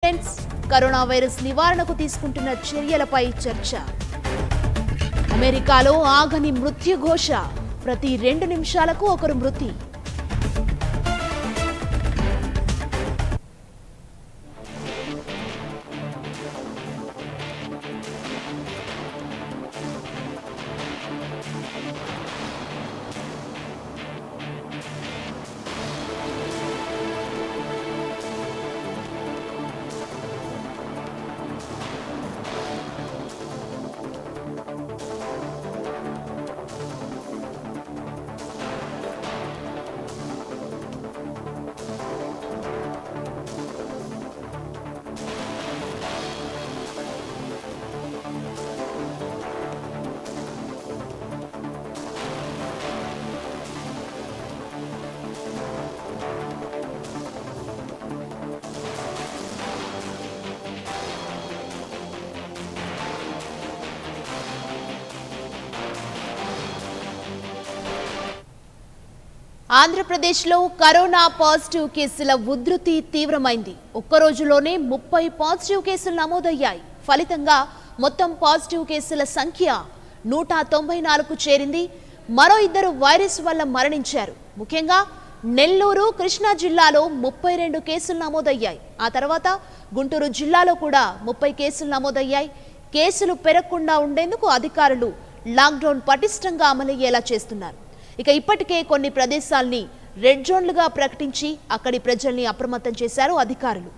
friends corona virus నివారణకు తీసుకుంటున్న చర్యలపై చర్చ అమెరికాలో ఆగని మృత్యుఘోష ప్రతి రెండు నిమిషాలకు ఒకరు మృతి ఆంధ్రప్రదేశ్లో కరోనా పాజిటివ్ కేసుల ఉధృతి తీవ్రమైంది ఒక్క రోజులోనే ముప్పై పాజిటివ్ కేసులు నమోదయ్యాయి ఫలితంగా మొత్తం పాజిటివ్ కేసుల సంఖ్య నూట తొంభై నాలుగు చేరింది మరో ఇద్దరు వైరస్ వల్ల మరణించారు ముఖ్యంగా నెల్లూరు కృష్ణా జిల్లాలో ముప్పై రెండు కేసులు నమోదయ్యాయి ఆ తర్వాత గుంటూరు జిల్లాలో కూడా ముప్పై కేసులు నమోదయ్యాయి కేసులు పెరగకుండా ఉండేందుకు అధికారులు లాక్డౌన్ పటిష్టంగా అమలయ్యేలా చేస్తున్నారు ఇక ఇప్పటికే కొన్ని ప్రదేశాల్ని రెడ్ జోన్లుగా ప్రకటించి అక్కడి ప్రజల్ని అప్రమత్తం చేశారు అధికారులు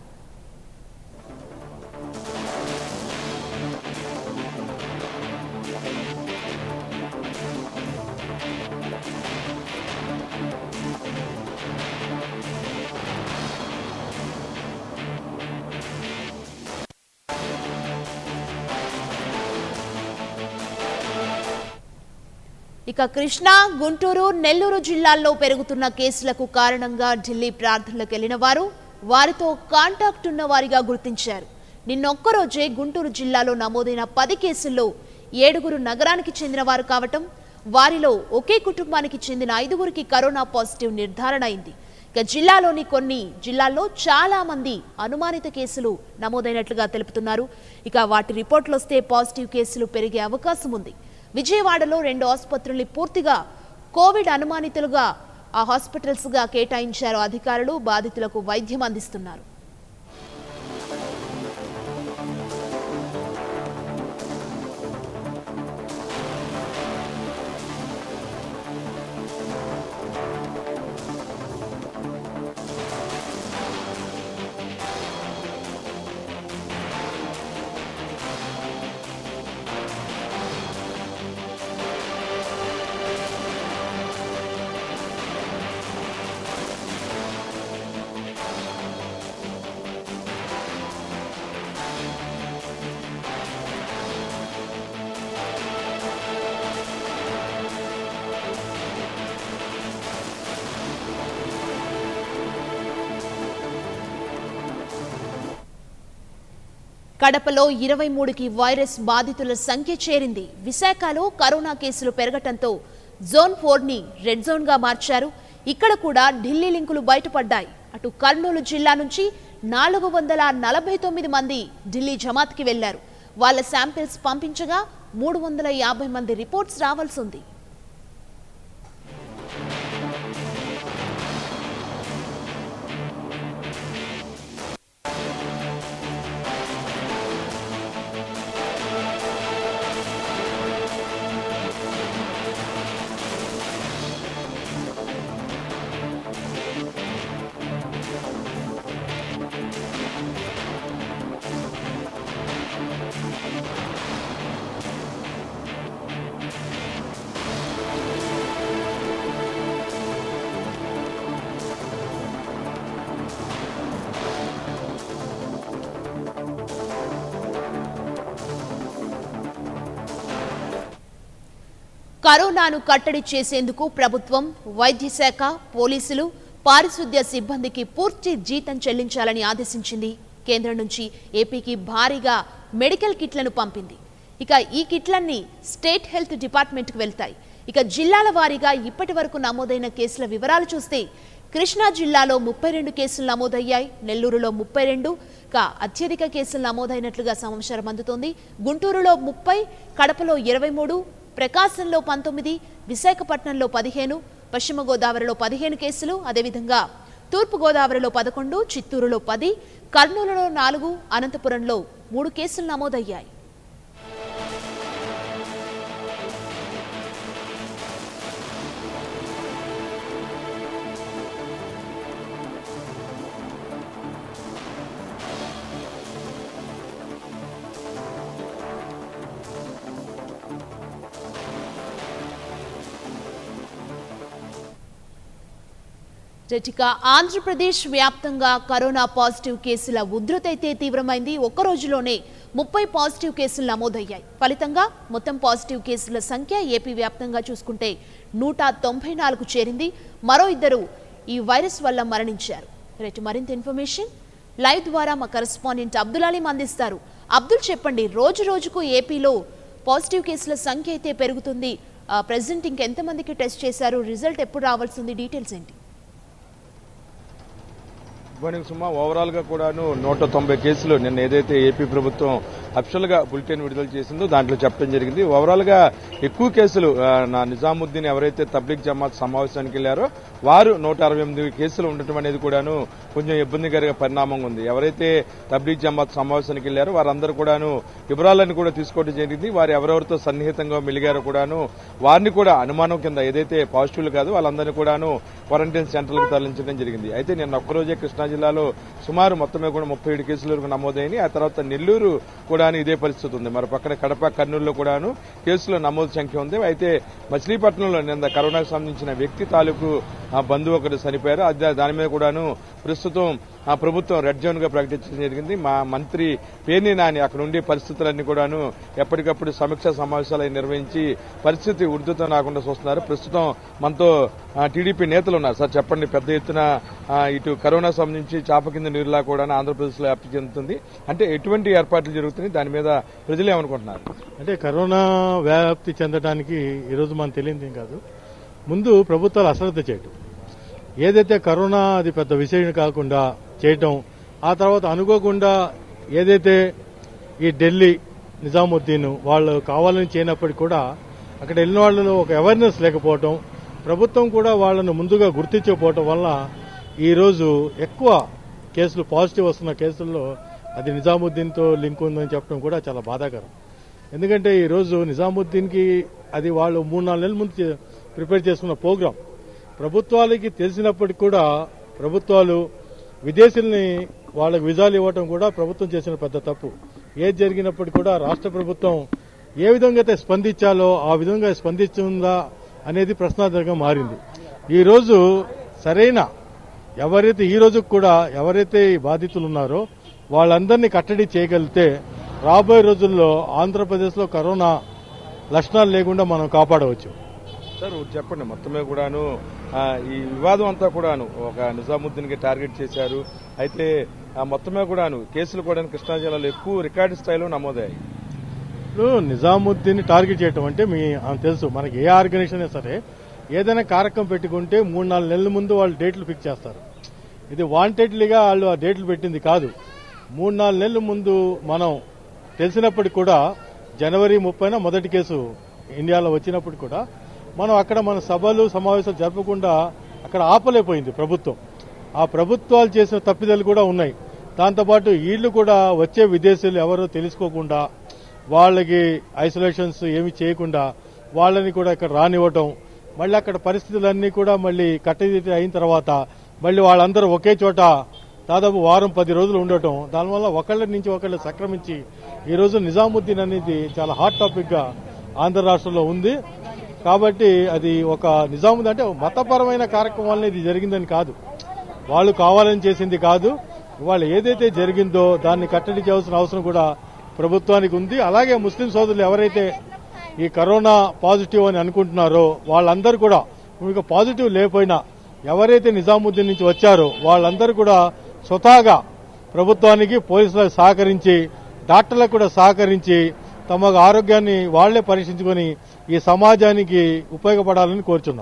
ఇక కృష్ణా గుంటూరు నెల్లూరు జిల్లాల్లో పెరుగుతున్న కేసులకు కారణంగా ఢిల్లీ ప్రార్థనలకు వెళ్లిన వారు వారితో కాంటాక్ట్ ఉన్న వారిగా గుర్తించారు నిన్నొక్కరోజే గుంటూరు జిల్లాలో నమోదైన పది కేసుల్లో ఏడుగురు నగరానికి చెందిన వారు కావటం వారిలో ఒకే కుటుంబానికి చెందిన ఐదుగురికి కరోనా పాజిటివ్ నిర్ధారణ అయింది ఇక జిల్లాలోని కొన్ని జిల్లాల్లో చాలా మంది అనుమానిత కేసులు నమోదైనట్లుగా తెలుపుతున్నారు ఇక వాటి రిపోర్ట్లు వస్తే పాజిటివ్ కేసులు పెరిగే అవకాశం ఉంది విజయవాడలో రెండు ఆసుపత్రుల్ని పూర్తిగా కోవిడ్ అనుమానితులుగా ఆ హాస్పిటల్స్గా కేటాయించారు అధికారులు బాధితులకు వైద్యం అందిస్తున్నారు కడపలో ఇరవై మూడుకి వైరస్ బాధితుల సంఖ్య చేరింది విశాఖలో కరోనా కేసులు పెరగటంతో జోన్ ఫోర్ ని రెడ్ జోన్ గా మార్చారు ఇక్కడ కూడా ఢిల్లీ లింకులు బయటపడ్డాయి అటు కర్నూలు జిల్లా నుంచి నాలుగు వందల నలభై తొమ్మిది మంది ఢిల్లీ జమాత్కి వెళ్లారు వాళ్ళ శాంపిల్స్ పంపించగా మూడు వందల యాభై మంది రిపోర్ట్స్ రావాల్సి ఉంది కరోనాను కట్టడి చేసేందుకు ప్రభుత్వం వైద్య శాఖ పోలీసులు పారిశుద్ధ్య సిబ్బందికి పూర్తి జీతం చెల్లించాలని ఆదేశించింది కేంద్రం నుంచి ఏపీకి భారీగా మెడికల్ కిట్లను పంపింది ఇక ఈ కిట్లన్నీ స్టేట్ హెల్త్ డిపార్ట్మెంట్కి వెళ్తాయి ఇక జిల్లాల వారీగా ఇప్పటి వరకు నమోదైన కేసుల వివరాలు చూస్తే కృష్ణా జిల్లాలో ముప్పై రెండు కేసులు నమోదయ్యాయి నెల్లూరులో ముప్పై రెండు ఇక అత్యధిక కేసులు నమోదైనట్లుగా సమాచారం అందుతోంది గుంటూరులో ముప్పై కడపలో ఇరవై మూడు ప్రకాశంలో పంతొమ్మిది విశాఖపట్నంలో పదిహేను పశ్చిమ గోదావరిలో పదిహేను కేసులు అదేవిధంగా తూర్పు గోదావరిలో పదకొండు చిత్తూరులో పది కర్నూలులో నాలుగు అనంతపురంలో మూడు కేసులు నమోదయ్యాయి ఇక ఆంధ్రప్రదేశ్ వ్యాప్తంగా కరోనా పాజిటివ్ కేసుల ఉధృతి అయితే తీవ్రమైంది ఒక్క రోజులోనే ముప్పై పాజిటివ్ కేసులు నమోదయ్యాయి ఫలితంగా మొత్తం పాజిటివ్ కేసుల సంఖ్య ఏపీ వ్యాప్తంగా చూసుకుంటే నూట తొంభై నాలుగు చేరింది మరో ఇద్దరు ఈ వైరస్ వల్ల మరణించారు రైట్ మరింత ఇన్ఫర్మేషన్ లైవ్ ద్వారా మా కరెస్పాండెంట్ అబ్దుల్ అలీం అందిస్తారు అబ్దుల్ చెప్పండి రోజు రోజుకు ఏపీలో పాజిటివ్ కేసుల సంఖ్య అయితే పెరుగుతుంది ప్రెసెంట్ ఇంకెంతమందికి టెస్ట్ చేశారు రిజల్ట్ ఎప్పుడు రావాల్సింది డీటెయిల్స్ ఏంటి మార్నింగ్ సుమా ఓవరాల్ గా కూడాను నూట తొంభై కేసులు నిన్న ఏదైతే ఏపీ ప్రభుత్వం అఫిషియల్ గా బులెటిన్ విడుదల చేసిందో దాంట్లో చెప్పడం జరిగింది ఓవరాల్ గా ఎక్కువ కేసులు ఆ, నా నిజాముద్దీన్ ఎవరైతే తబ్లిక్ జమాత్ సమావేశానికి వెళ్లారో వారు నూట అరవై ఎనిమిది కేసులు ఉండటం అనేది కూడాను కొంచెం ఇబ్బందికర పరిణామంగా ఉంది ఎవరైతే తబ్లిక్ జమాత్ సమావేశానికి వెళ్లారో వారందరూ కూడాను వివరాలను కూడా తీసుకోవడం జరిగింది వారు ఎవరెవరితో సన్నిహితంగా మెలిగారో కూడాను వారిని కూడా అనుమానం కింద ఏదైతే పాజిటివ్లు కాదు వాళ్ళందరినీ కూడాను క్వారంటైన్ సెంటర్లకు తరలించడం జరిగింది అయితే నిన్న ఒక్కరోజే కృష్ణా జిల్లాలో సుమారు మొత్తమే కూడా ముప్పై ఏడు కేసుల వరకు నమోదైనాయి ఆ తర్వాత నెల్లూరు కూడాను ఇదే పరిస్థితి ఉంది మరి పక్కన కడప కర్నూలులో కూడాను కేసుల నమోదు సంఖ్య ఉంది అయితే మచిలీపట్నంలో నిన్న కరోనాకు సంబంధించిన వ్యక్తి తాలూకు ఆ బంధువు ఒకరు చనిపోయారు అదే దాని మీద కూడాను ప్రస్తుతం ఆ ప్రభుత్వం రెడ్ జోన్ గా ప్రకటించడం జరిగింది మా మంత్రి పేర్ని నాని అక్కడ ఉండే పరిస్థితులన్నీ కూడాను ఎప్పటికప్పుడు సమీక్షా సమావేశాలు అవి నిర్వహించి పరిస్థితి ఉధృతం రాకుండా చూస్తున్నారు ప్రస్తుతం మనతో ఆ, టీడీపీ నేతలు ఉన్నారు సార్ చెప్పండి పెద్ద ఎత్తున ఆ, ఇటు కరోనా సంబంధించి చాప కింద నీరులా కూడా ఆంధ్రప్రదేశ్ లో వ్యాప్తి చెందుతుంది అంటే ఎటువంటి ఏర్పాట్లు జరుగుతున్నాయి దాని మీద ప్రజలు ఏమనుకుంటున్నారు అంటే కరోనా వ్యాప్తి చెందడానికి ఈరోజు మనం తెలియదు ఏం కాదు ముందు ప్రభుత్వాలు అశ్రద్ధ చేయటం ఏదైతే కరోనా అది పెద్ద విషయం కాకుండా చేయటం ఆ తర్వాత అనుకోకుండా ఏదైతే ఈ ఢిల్లీ నిజాముద్దీన్ వాళ్ళు కావాలని చేయనప్పటికీ కూడా అక్కడ వెళ్ళిన వాళ్ళలో ఒక అవేర్నెస్ లేకపోవటం ప్రభుత్వం కూడా వాళ్ళను ముందుగా గుర్తించకపోవటం వల్ల ఈరోజు ఎక్కువ కేసులు పాజిటివ్ వస్తున్న కేసుల్లో అది నిజాముద్దీన్తో లింక్ ఉందని చెప్పడం కూడా చాలా బాధాకరం ఎందుకంటే ఈరోజు నిజాముద్దీన్కి అది వాళ్ళు మూడు నాలుగు నెలల ముందు చే- ప్రిపేర్ చేసుకున్న ప్రోగ్రాం ప్రభుత్వాలకి తెలిసినప్పటికీ కూడా ప్రభుత్వాలు విదేశీల్ని వాళ్ళకి విజాలు ఇవ్వటం కూడా ప్రభుత్వం చేసిన పెద్ద తప్పు ఏది జరిగినప్పటికీ కూడా రాష్ట్ర ప్రభుత్వం ఏ విధంగా అయితే స్పందించాలో ఆ విధంగా స్పందిస్తుందా అనేది ప్రశ్నార్థకంగా మారింది ఈ రోజు సరైన ఎవరైతే ఈ రోజు కూడా ఎవరైతే ఈ బాధితులు ఉన్నారో వాళ్ళందరినీ కట్టడి చేయగలిగితే రాబోయే రోజుల్లో ఆంధ్రప్రదేశ్లో కరోనా లక్షణాలు లేకుండా మనం కాపాడవచ్చు సార్ ఒకటి చెప్పండి మొత్తమే కూడాను ఆ, ఈ వివాదం అంతా కూడాను ఒక నిజాముద్దీన్ కి టార్గెట్ చేశారు అయితే ఆ మొత్తమే కూడాను కేసులు కూడా కృష్ణా జిల్లాలో ఎక్కువ రికార్డు స్థాయిలో నమోదయ్యాయి ఇప్పుడు నిజాముద్దీన్ టార్గెట్ చేయటం అంటే మీ ఆ తెలుసు మనకి ఏ ఆర్గనైజేషన్ అయినా సరే ఏదైనా కార్యక్రమం పెట్టుకుంటే మూడు నాలుగు నెలల ముందు వాళ్ళు డేట్లు ఫిక్స్ చేస్తారు ఇది వాంటెడ్లీగా వాళ్ళు ఆ డేట్లు పెట్టింది కాదు మూడు నాలుగు నెలల ముందు మనం తెలిసినప్పటికి కూడా జనవరి ముప్పైన మొదటి కేసు ఇండియాలో వచ్చినప్పుడు కూడా మనం అక్కడ మన సభలు సమావేశాలు జరపకుండా అక్కడ ఆపలేకపోయింది ప్రభుత్వం ఆ ప్రభుత్వాలు చేసిన తప్పిదాలు కూడా ఉన్నాయి దాంతోపాటు వీళ్ళు కూడా వచ్చే విదేశీయులు ఎవరో తెలుసుకోకుండా వాళ్ళకి ఐసోలేషన్స్ ఏమి చేయకుండా వాళ్ళని కూడా ఇక్కడ రానివ్వటం మళ్ళీ అక్కడ పరిస్థితులన్నీ కూడా మళ్ళీ కట్టదిట్టి అయిన తర్వాత మళ్ళీ వాళ్ళందరూ ఒకే చోట దాదాపు వారం పది రోజులు ఉండటం దానివల్ల ఒకళ్ళ నుంచి ఒకళ్ళు సంక్రమించి ఈ రోజు నిజాముద్దీన్ అనేది చాలా హాట్ టాపిక్ గా ఆంధ్ర రాష్ట్రంలో ఉంది కాబట్టి అది ఒక నిజాముద్దీన్ అంటే మతపరమైన కార్యక్రమం వల్ల ఇది జరిగిందని కాదు వాళ్ళు కావాలని చేసింది కాదు ఇవాళ ఏదైతే జరిగిందో దాన్ని కట్టడి చేయాల్సిన అవసరం కూడా ప్రభుత్వానికి ఉంది అలాగే ముస్లిం సోదరులు ఎవరైతే ఈ కరోనా పాజిటివ్ అని అనుకుంటున్నారో వాళ్ళందరూ కూడా ఇంకా పాజిటివ్ లేకపోయినా ఎవరైతే నిజాముద్దీన్ నుంచి వచ్చారో వాళ్ళందరూ కూడా స్వతహాగా ప్రభుత్వానికి పోలీసులకు సహకరించి డాక్టర్లకు కూడా సహకరించి తమ ఆరోగ్యాన్ని వాళ్లే పరీక్షించుకొని ఈ సమాజానికి ఉపయోగపడాలని కోరుచున్నాం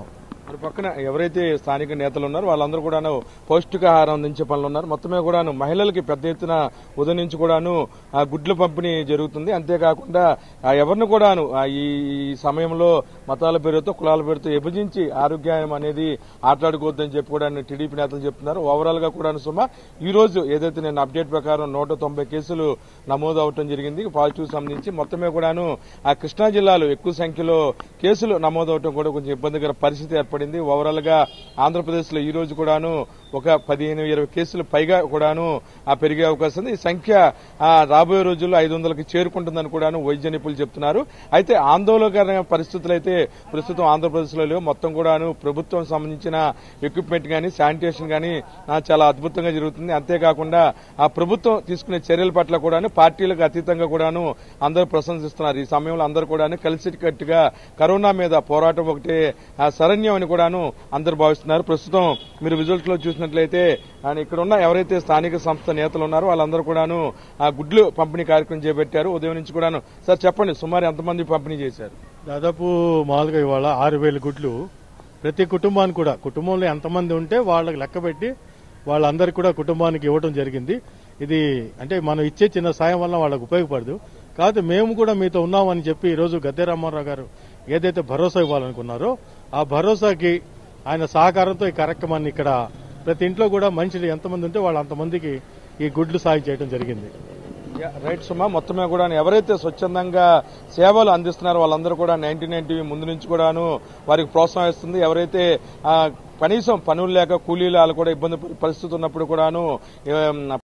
మరి పక్కన ఎవరైతే స్థానిక నేతలు ఉన్నారో వాళ్ళందరూ కూడాను పౌష్టికాహారం అందించే పనులు ఉన్నారు మొత్తమే కూడాను మహిళలకి పెద్ద ఎత్తున ఉదయం నుంచి కూడాను ఆ, గుడ్ల పంపిణీ జరుగుతుంది అంతేకాకుండా ఆ, ఎవరిని కూడాను ఆ, ఈ ఈ సమయంలో మతాల పేరుతో కులాల పేరుతో విభజించి ఆరోగ్యం అనేది ఆటలాడుకోవద్దని చెప్పి కూడా టీడీపీ నేతలు చెప్తున్నారు ఓవరాల్ గా కూడాను సుమా ఈ రోజు ఏదైతే నేను అప్డేట్ ప్రకారం నూట తొంభై కేసులు నమోదు అవటం జరిగింది పాజిటివ్ సంబంధించి మొత్తమే కూడాను ఆ కృష్ణా జిల్లాలో ఎక్కువ సంఖ్యలో కేసులు నమోదు అవటం కూడా కొంచెం ఇబ్బందికర పరిస్థితి ఏర్పడింది ఓవరాల్ గా ఆంధ్రప్రదేశ్ లో ఈ రోజు కూడాను ఒక పదిహేను ఇరవై కేసులు పైగా కూడాను ఆ పెరిగే అవకాశం ఉంది ఈ సంఖ్య ఆ, రాబోయే రోజుల్లో ఐదు వందలకి చేరుకుంటుందని కూడాను వైద్య నిపుణులు చెప్తున్నారు అయితే ఆందోళనకరమైన పరిస్థితులు అయితే ప్రస్తుతం ఆంధ్రప్రదేశ్ లో లేవు మొత్తం కూడాను ప్రభుత్వం సంబంధించిన ఎక్విప్మెంట్ గానీ శానిటేషన్ గానీ ఆ, చాలా అద్భుతంగా జరుగుతుంది అంతేకాకుండా ఆ ప్రభుత్వం తీసుకునే చర్యల పట్ల కూడాను పార్టీలకు అతీతంగా కూడాను అందరూ ప్రశంసిస్తున్నారు ఈ సమయంలో అందరూ కూడాను కలిసికట్టుగా కరోనా మీద పోరాటం ఒకటే ఆ, శరణ్యం అని కూడాను అందరూ భావిస్తున్నారు ప్రస్తుతం మీరు విజువల్స్ లో చూసినట్లయితే ఆ, ఇక్కడ ఉన్న ఎవరైతే స్థానిక సంస్థ నేతలు ఉన్నారో వాళ్ళందరూ కూడాను ఆ గుడ్లు పంపిణీ కార్యక్రమం చేపట్టారు ఉదయం నుంచి కూడాను సార్ చెప్పండి సుమారు ఎంతమంది పంపిణీ చేశారు దాదాపు మామూలుగా ఇవాళ ఆరు వేల గుడ్లు ప్రతి కుటుంబానికి కూడా కుటుంబంలో ఎంతమంది ఉంటే వాళ్ళకి లెక్క పెట్టి వాళ్ళందరికీ కూడా కుటుంబానికి ఇవ్వడం జరిగింది ఇది అంటే మనం ఇచ్చే చిన్న సాయం వల్ల వాళ్ళకి ఉపయోగపడదు కాదు మేము కూడా మీతో ఉన్నామని చెప్పి ఈరోజు గద్దె రామారావు గారు ఏదైతే భరోసా ఇవ్వాలనుకున్నారో ఆ భరోసాకి ఆయన సహకారంతో ఈ కార్యక్రమాన్ని ఇక్కడ ప్రతి ఇంట్లో కూడా మనుషులు ఎంతమంది ఉంటే వాళ్ళ అంతమందికి ఈ గుడ్లు సాయం చేయడం జరిగింది యా, రైట్ సుమా మొత్తమే కూడా ఎవరైతే స్వచ్ఛందంగా సేవలు అందిస్తున్నారో వాళ్ళందరూ కూడా నైన్టీ నైన్ టీవీ ముందు నుంచి కూడాను వారికి ప్రోత్సహిస్తుంది ఎవరైతే ఆ, కనీసం పనులు లేక కూలీలు వాళ్ళు కూడా ఇబ్బంది పడే పరిస్థితి ఉన్నప్పుడు కూడాను ఏం,